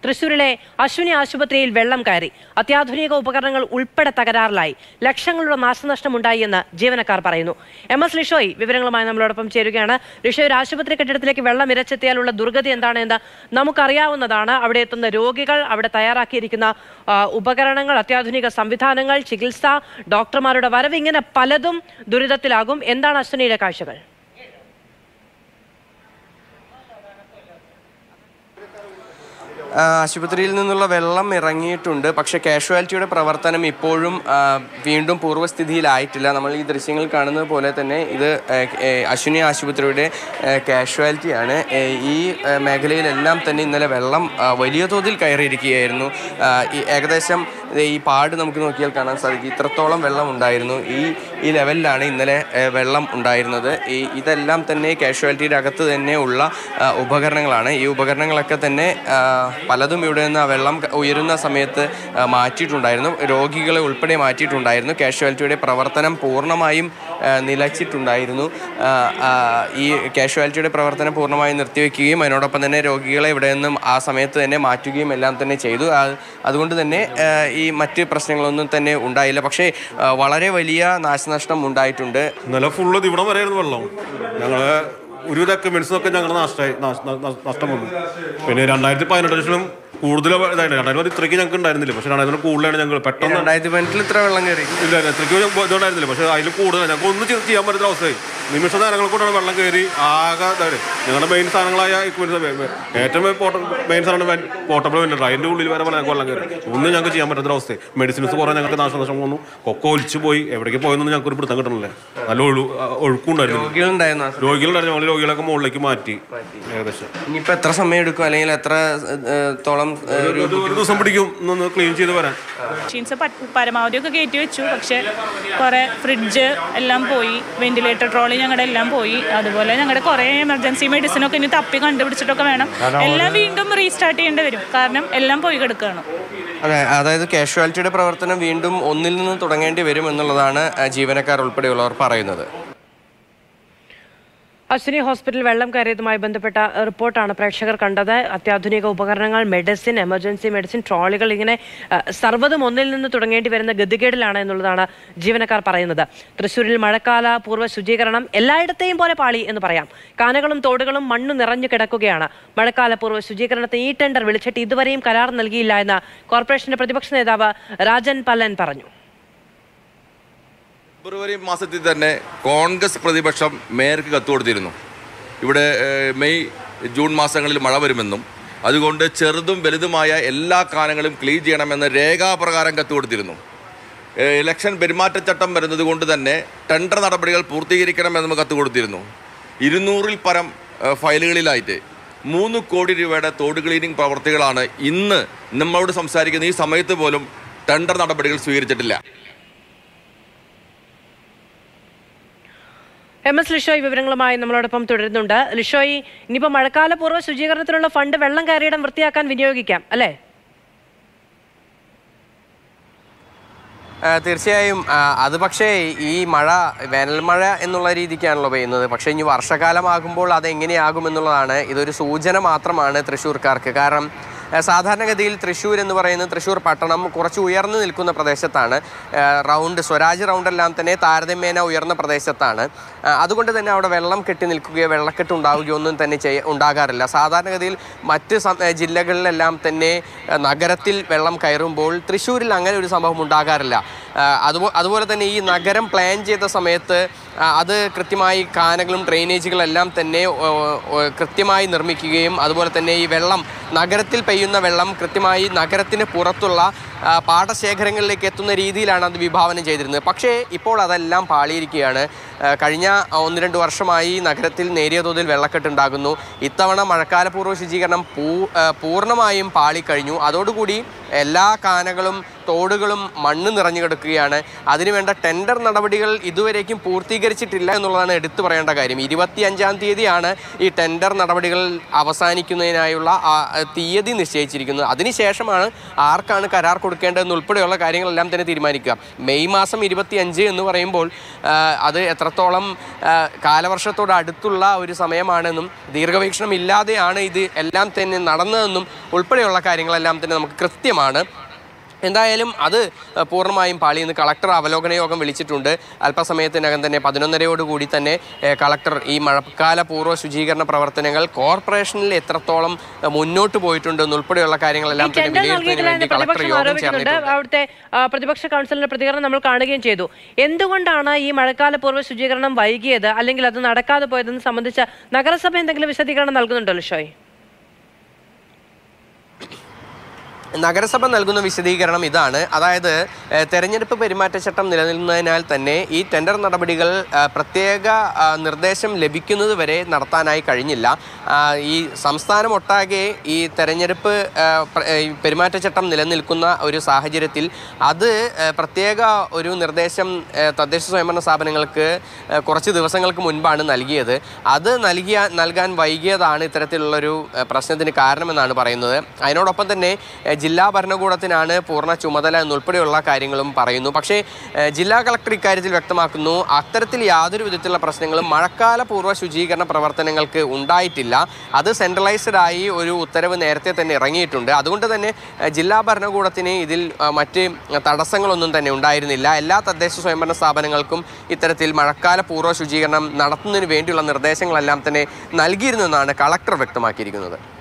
തൃശൂരിലെ അശ്വിനി ആശുപത്രിയിൽ വെള്ളം കയറി അത്യാധുനിക ഉപകരണങ്ങൾ ഉൾപ്പെടെ തകരാറിലായി ലക്ഷങ്ങളുടെ നാശനഷ്ടമുണ്ടായി എന്ന് ജീവനക്കാർ പറയുന്നു എം എസ് ലിഷോയ് വിവരങ്ങളുമായി നമ്മളോടൊപ്പം ചേരുകയാണ് ലിഷോയ് ഒരു ആശുപത്രി കെട്ടിടത്തിലേക്ക് വെള്ളം ഇരച്ചെത്തിയാലുള്ള ദുർഗതി എന്താണ് എന്ന് നമുക്കറിയാവുന്നതാണ് അവിടെ എത്തുന്ന രോഗികൾ അവിടെ തയ്യാറാക്കിയിരിക്കുന്ന ആ, ഉപകരണങ്ങൾ അത്യാധുനിക സംവിധാനങ്ങൾ ചികിത്സ ഡോക്ടർമാരുടെ വരവ് ഇങ്ങനെ പലതും ദുരിതത്തിലാകും എന്താണ് അശ്വിനിയുടെ കാഴ്ചകൾ ആ, ആശുപത്രിയിൽ നിന്നുള്ള വെള്ളം ഇറങ്ങിയിട്ടുണ്ട് പക്ഷേ കാഷ്വാലിറ്റിയുടെ പ്രവർത്തനം ഇപ്പോഴും ആ, വീണ്ടും പൂർവ്വസ്ഥിതിയിലായിട്ടില്ല നമ്മൾ ഈ ദൃശ്യങ്ങൾ കാണുന്നത് പോലെ തന്നെ ഇത് ആ, ഏ, അശ്വിനി ആശുപത്രിയുടെ കാഷ്വാലിറ്റിയാണ് ഏ, ഈ ആ, മേഖലയിലെല്ലാം തന്നെ ഇന്നലെ വെള്ളം ആ, വലിയ തോതിൽ കയറിയിരിക്കുകയായിരുന്നു ആ, ഈ ഏകദേശം ദേ ഈ പാട് നമുക്ക് നോക്കിയാൽ കാണാൻ സാധിക്കും ഇത്രത്തോളം വെള്ളം ഉണ്ടായിരുന്നു ഈ ഈ ലെവലിലാണ് ഇന്നലെ ഏ, വെള്ളം ഉണ്ടായിരുന്നത് ഈ ഇതെല്ലാം തന്നെ കാഷ്വാലിറ്റിയുടെ അകത്ത് തന്നെ ഉള്ള ആ, ഉപകരണങ്ങളാണ് ഈ ഉപകരണങ്ങളൊക്കെ തന്നെ ആ, പലതും ഇവിടെ നിന്ന് ആ വെള്ളം ക- ഉയരുന്ന സമയത്ത് ആ, മാറ്റിയിട്ടുണ്ടായിരുന്നു രോഗികളെ ഉൾപ്പെടെ മാറ്റിയിട്ടുണ്ടായിരുന്നു കാഷ്വാലിറ്റിയുടെ പ്രവർത്തനം പൂർണ്ണമായും ആ, നിലച്ചിട്ടുണ്ടായിരുന്നു ആ, ആ, ഈ കാഷ്വാലിറ്റിയുടെ പ്രവർത്തനം പൂർണ്ണമായും നിർത്തിവെക്കുകയും അതിനോടൊപ്പം തന്നെ രോഗികളെ ഇവിടെ നിന്നും ആ സമയത്ത് തന്നെ മാറ്റുകയും എല്ലാം തന്നെ ചെയ്തു ആ, അതുകൊണ്ട് തന്നെ ആ, ഈ മറ്റ് പ്രശ്നങ്ങളൊന്നും തന്നെ ഉണ്ടായില്ല പക്ഷേ ആ, വളരെ വലിയ നാശനഷ്ടം ഉണ്ടായിട്ടുണ്ട് ഇന്നലെ ഫുള്ള് ഇവിടം വരെയായിരുന്നു വെള്ളം ഞങ്ങള് ഒരുവിധ എക്യുപ്മെന്റ്സിനൊക്കെ ഞങ്ങളുടെ നഷ്ടമായി നാശ- ന- ന- നഷ്ടം വന്നു പിന്നെ രണ്ടായിരത്തി പതിനെട്ടിലും കൂടുതൽ ഇതായിട്ട് രണ്ടായിരത്തി ഇത്രയ്ക്ക് ഞങ്ങൾക്ക് ഉണ്ടായിരുന്നില്ല പക്ഷെ രണ്ടായിരത്തി കൂടുതലാണ് ഞങ്ങൾ പെട്ടെന്ന് രണ്ടായിരത്തി പതിനെട്ടിൽ ഇത്ര വെള്ളം കയറി ഇല്ല ഇല്ല, ഇത്രയ്ക്ക് ഇതുണ്ടായിരുന്നില്ല പക്ഷെ അതിൽ കൂടുതൽ ഞങ്ങൾക്ക് ഒന്നും ചെയ്ത് ചെയ്യാൻ പറ്റുന്ന അവസ്ഥയായി നിമിഷ നേരങ്ങൾ കൊണ്ടാണ് വെള്ളം കയറി ആകെ ഇതായിട്ട് ഞങ്ങളുടെ മെയിൻ സാധനങ്ങളായ equipments, ഏറ്റവും മെയിൻ സാധനം പോർട്ടബിൾ വെന്റിലേറ്റർ അതിൻ്റെ ഉള്ളിൽ വരെ ഞങ്ങൾക്ക് വെള്ളം കയറി ഒന്നും ഞങ്ങൾക്ക് ചെയ്യാൻ പറ്റുന്ന അവസ്ഥയായി മെഡിസിൻസ് കുറേ ഞങ്ങൾക്ക് നാശനഷ്ടം വന്നു കൊക്ക ഒലിച്ചു പോയി എവിടേക്ക് പോയെന്നൊന്നും ഞങ്ങൾക്ക് ഒരു പിടുത്തം കിട്ടണില്ല നല്ല ഒഴു ഒഴുക്കുണ്ടായിരുന്നു രോഗികളുണ്ടായിരുന്നു ആ സമയത്ത്. രോഗികളുണ്ടായിരുന്നു ഞങ്ങൾ രോഗികളൊക്കെ മുകളിലേക്ക് മാറ്റി ഏകദേശം ഇനിയിപ്പോ എത്ര സമയം എടുക്കും അല്ലെങ്കിൽ എത്ര ഏ, തോളം ഏ, ഒരു ഒരു ഒരു ദിവസം പിടിക്കും ഒന്ന് ക്ലീൻ ചെയ്ത് വരാൻ മെഷീൻസ് പരമാവധി ഒക്കെ കയറ്റി വെച്ചു പക്ഷെ കുറേ ഫ്രിഡ്ജ് എല്ലാം പോയി വെന്റിലേറ്റർ ട്രോളി ഞങ്ങളുടെ എല്ലാം പോയി അതുപോലെ ഞങ്ങളുടെ കുറേ എമർജൻസി മെഡിസിനൊക്കെ ഇനി തപ്പി കണ്ടുപിടിച്ചിട്ടൊക്കെ വേണം എല്ലാം വീണ്ടും റീസ്റ്റാർട്ട് ചെയ്യേണ്ടി വരും കാരണം എല്ലാം പോയി കിടക്കുകയാണ് അതെ അതായത് കാഷ്വാലിറ്റിയുടെ പ്രവർത്തനം വീണ്ടും ഒന്നിൽ നിന്ന് തുടങ്ങേണ്ടി വരും എന്നുള്ളതാണ് ആ, ജീവനക്കാർ ഉൾപ്പെടെയുള്ളവർ പറയുന്നത് അശ്വിനി ഹോസ്പിറ്റൽ വെള്ളം കയറിയതുമായി ബന്ധപ്പെട്ട റിപ്പോർട്ടാണ് പ്രേക്ഷകർ കണ്ടത് അത്യാധുനിക ഉപകരണങ്ങൾ മെഡിസിൻ എമർജൻസി മെഡിസിൻ ട്രോളികൾ ഇങ്ങനെ ആ, സർവ്വതും ഒന്നിൽ നിന്ന് തുടങ്ങേണ്ടി വരുന്ന ഗതികേടിലാണ് എന്നുള്ളതാണ് ജീവനക്കാർ പറയുന്നത് തൃശ്ശൂരിൽ മഴക്കാല പൂർവ്വ ശുചീകരണം എല്ലായിടത്തെയും പോലെ പാളി എന്ന് പറയാം കാനകളും തോടുകളും മണ്ണ് നിറഞ്ഞു കിടക്കുകയാണ് മഴക്കാല പൂർവ്വ ശുചീകരണത്തിന് ഈ ടെൻഡർ വിളിച്ചിട്ട് ഇതുവരെയും കരാർ നൽകിയില്ല എന്ന് കോർപ്പറേഷന്റെ പ്രതിപക്ഷ നേതാവ് രാജൻ പല്ലൻ പറഞ്ഞു ഫെബ്രുവരി മാസത്തിൽ തന്നെ കോൺഗ്രസ് പ്രതിപക്ഷം മേയർക്ക് കത്ത് കൊടുത്തിരുന്നു ഇവിടെ ഏഹ്, മെയ് ജൂൺ മാസങ്ങളിൽ മഴ വരുമെന്നും അതുകൊണ്ട് ചെറുതും വലുതുമായ എല്ലാ കാലങ്ങളും ക്ലീൻ ചെയ്യണമെന്ന് രേഖാപ്രകാരം കത്ത് കൊടുത്തിരുന്നു ഏഹ്, ഇലക്ഷൻ പെരുമാറ്റച്ചട്ടം വരുന്നത് കൊണ്ട് തന്നെ ടെൻഡർ നടപടികൾ പൂർത്തീകരിക്കണമെന്ന് കത്ത് കൊടുത്തിരുന്നു ഇരുന്നൂറിൽ പരം ഏഹ്, ഫയലുകളിലായിട്ട് മൂന്ന് കോടി രൂപയുടെ തോട് ക്ലീനിങ് പ്രവർത്തികളാണ് ഇന്ന് നമ്മളോട് സംസാരിക്കുന്ന ഈ സമയത്ത് പോലും ടെൻഡർ നടപടികൾ സ്വീകരിച്ചിട്ടില്ല എം എസ് ലിഷോയ് വിവരങ്ങളുമായി നമ്മളോടൊപ്പം തുടരുന്നുണ്ട് ലിഷോയ് ഇനിയിപ്പോ മഴക്കാല പൂർവ്വ ശുചീകരണത്തിനുള്ള ഫണ്ട് വെള്ളം കയറിയിടം വൃത്തിയാക്കാൻ വിനിയോഗിക്കാം അല്ലേ ആ, തീർച്ചയായും ആ, അത് പക്ഷേ ഈ മഴ വേനൽ മഴ എന്നുള്ള രീതിക്കാണല്ലോ പെയ്യുന്നത് പക്ഷേ ഇനി വർഷകാലമാകുമ്പോൾ അത് എങ്ങനെയാകും എന്നുള്ളതാണ് ഇതൊരു സൂചന മാത്രമാണ് തൃശ്ശൂർക്കാർക്ക് കാരണം ആ, സാധാരണഗതിയിൽ തൃശ്ശൂർ എന്ന് പറയുന്നത് തൃശ്ശൂർ പട്ടണം കുറച്ച് ഉയർന്നു നിൽക്കുന്ന പ്രദേശത്താണ് ആ, റൗണ്ട് സ്വരാജ് റൗണ്ടെല്ലാം തന്നെ താരതമ്യേന ഉയർന്ന പ്രദേശത്താണ് ആ, അതുകൊണ്ട് തന്നെ അവിടെ വെള്ളം കെട്ടി നിൽക്കുകയോ വെള്ളക്കെട്ട് ഉണ്ടാവുകയോ ഒന്നും തന്നെ ചെയ്യ ഉണ്ടാകാറില്ല സാധാരണഗതിയിൽ മറ്റ് സം- ഏ, ജില്ലകളിലെല്ലാം തന്നെ ആ, നഗരത്തിൽ വെള്ളം കയറുമ്പോൾ തൃശ്ശൂരിൽ അങ്ങനെ ഒരു സംഭവം ഉണ്ടാകാറില്ല ആ, അതുപോ അതുപോലെ തന്നെ ഈ നഗരം പ്ലാൻ ചെയ്ത സമയത്ത് ആ, അത് കൃത്യമായി കാനകളും ഡ്രെയിനേജുകളെല്ലാം തന്നെ ഓ, ഓ, കൃത്യമായി നിർമ്മിക്കുകയും അതുപോലെ തന്നെ ഈ വെള്ളം നഗരത്തിൽ പെയ്യുന്ന വെള്ളം കൃത്യമായി നഗരത്തിന് പുറത്തുള്ള ആ, പാടശേഖരങ്ങളിലേക്ക് എത്തുന്ന രീതിയിലാണ് അത് വിഭാവനം ചെയ്തിരുന്നത് പക്ഷേ ഇപ്പോൾ അതെല്ലാം പാളിയിരിക്കുകയാണ് ആ, കഴിഞ്ഞ ഒന്ന് രണ്ട് വർഷമായി നഗരത്തിൽ നേരിയ തോതിൽ വെള്ളക്കെട്ടുണ്ടാകുന്നു ഇത്തവണ മഴക്കാലപൂർവ്വ ശുചീകരണം പൂ ആ, പൂർണ്ണമായും പാളിക്കഴിഞ്ഞു അതോടുകൂടി എല്ലാ കാനകളും തോടുകളും മണ്ണ് നിറഞ്ഞു കിടക്കുകയാണ് അതിനുവേണ്ട ടെൻഡർ നടപടികൾ ഇതുവരേക്കും പൂർത്തീകരിച്ചിട്ടില്ല എന്നുള്ളതാണ് എടുത്തു പറയേണ്ട കാര്യം ഇരുപത്തി അഞ്ചാം തീയതിയാണ് ഈ ടെൻഡർ നടപടികൾ അവസാനിക്കുന്നതിനായുള്ള ആ തീയതി നിശ്ചയിച്ചിരിക്കുന്നത് അതിനുശേഷമാണ് ആർക്കാണ് കരാർ കൊടുക്കേണ്ടതെന്ന് ഉൾപ്പെടെയുള്ള കാര്യങ്ങളെല്ലാം തന്നെ തീരുമാനിക്കുക മെയ് മാസം ഇരുപത്തി അഞ്ച് എന്ന് പറയുമ്പോൾ ആ, അത് എത്ര എത്രത്തോളം ആ, കാലവർഷത്തോട് അടുത്തുള്ള ഒരു സമയമാണെന്നും ദീർഘവീക്ഷണം ഇല്ലാതെയാണ് ഇത് എല്ലാം തന്നെ നടന്നതെന്നും ഉൾപ്പെടെയുള്ള കാര്യങ്ങളെല്ലാം തന്നെ നമുക്ക് കൃത്യമാണ് എന്തായാലും അത് അഹ്, പൂർണ്ണമായും പാളിയെന്ന് കളക്ടർ അവലോകന യോഗം വിളിച്ചിട്ടുണ്ട് അല്പസമയത്തിനകം തന്നെ പതിനൊന്നരയോടുകൂടി തന്നെ ഏഹ്, കളക്ടർ ഈ മഴക്കാല പൂർവ്വ ശുചീകരണ പ്രവർത്തനങ്ങൾ കോർപ്പറേഷനിൽ എത്രത്തോളം അഹ്, മുന്നോട്ട് പോയിട്ടുണ്ട് എന്നുൾപ്പെടെയുള്ള കാര്യങ്ങളെല്ലാം ഈ തന്നെ ടെൻഡർ വിലയിരുത്തുന്നതിന് നൽകിയിട്ടില്ല വേണ്ടി എന്ന് കളക്ടർ പ്രതിപക്ഷം യോഗം ആരോപിക്കുന്നുണ്ട് ചേർന്നിട്ടുണ്ട് അവിടുത്തെ ആ, പ്രതിപക്ഷ കൗൺസിലിന്റെ പ്രതികരണം നമ്മൾ കാണുകയും ചെയ്തു എന്തുകൊണ്ടാണ് ഈ മഴക്കാല പൂർവ്വ ശുചീകരണം വൈകിയത് അല്ലെങ്കിൽ അത് നടക്കാതെ പോയതെന്ന് സംബന്ധിച്ച നഗരസഭ എന്തെങ്കിലും വിശദീകരണം നൽകുന്നുണ്ടോ ലിഷോയ് നഗരസഭ നൽകുന്ന വിശദീകരണം ഇതാണ് അതായത് ഏഹ്, തെരഞ്ഞെടുപ്പ് പെരുമാറ്റച്ചട്ടം നിലനിൽക്കുന്നതിനാൽ തന്നെ ഈ ടെൻഡർ നടപടികൾ ആ, പ്രത്യേക ആ, നിർദ്ദേശം ലഭിക്കുന്നത് വരെ നടത്താനായി കഴിഞ്ഞില്ല ആ, ഈ സംസ്ഥാനം ഒട്ടാകെ ഈ തെരഞ്ഞെടുപ്പ് ആ, പ്ര- ഏഹ്, ഈ പെരുമാറ്റച്ചട്ടം നിലനിൽക്കുന്ന ഒരു സാഹചര്യത്തിൽ അത് ഏഹ്, പ്രത്യേക ഒരു നിർദ്ദേശം ഏഹ്, തദ്ദേശ സ്വയംഭരണ സ്ഥാപനങ്ങൾക്ക് ഏഹ്, കുറച്ച് ദിവസങ്ങൾക്ക് മുൻപാണ് നൽകിയത് അത് നൽകിയ നൽകാൻ വൈകിയതാണ് ഇത്തരത്തിലുള്ളൊരു ഏഹ്, പ്രശ്നത്തിന് കാരണമെന്നാണ് പറയുന്നത് അതിനോടൊപ്പം തന്നെ ഏഹ്, ജില്ലാ ഭരണകൂടത്തിനാണ് പൂർണ്ണ ചുമതല എന്നുൾപ്പെടെയുള്ള കാര്യങ്ങളും പറയുന്നു പക്ഷേ ഏഹ്, ജില്ലാ കളക്ടർ ഇക്കാര്യത്തിൽ വ്യക്തമാക്കുന്നു അത്തരത്തിൽ യാതൊരു വിധത്തിലുള്ള പ്രശ്നങ്ങളും മഴക്കാല പൂർവ്വ ശുചീകരണ പ്രവർത്തനങ്ങൾക്ക് ഉണ്ടായിട്ടില്ല അത് സെൻട്രലൈസ്ഡ് ആയി ഒരു ഉത്തരവ് നേരത്തെ തന്നെ ഇറങ്ങിയിട്ടുണ്ട് അതുകൊണ്ട് തന്നെ ഏഹ്, ജില്ലാ ഭരണകൂടത്തിന് ഇതിൽ ആ, മറ്റ് തടസ്സങ്ങളൊന്നും തന്നെ ഉണ്ടായിരുന്നില്ല എല്ലാ തദ്ദേശ സ്വയംഭരണ സ്ഥാപനങ്ങൾക്കും ഇത്തരത്തിൽ മഴക്കാല പൂർവ്വ ശുചീകരണം നടത്തുന്നതിന് വേണ്ടിയുള്ള നിർദ്ദേശങ്ങളെല്ലാം തന്നെ നൽകിയിരുന്നെന്നാണ് കളക്ടർ വ്യക്തമാക്കിയിരിക്കുന്നത്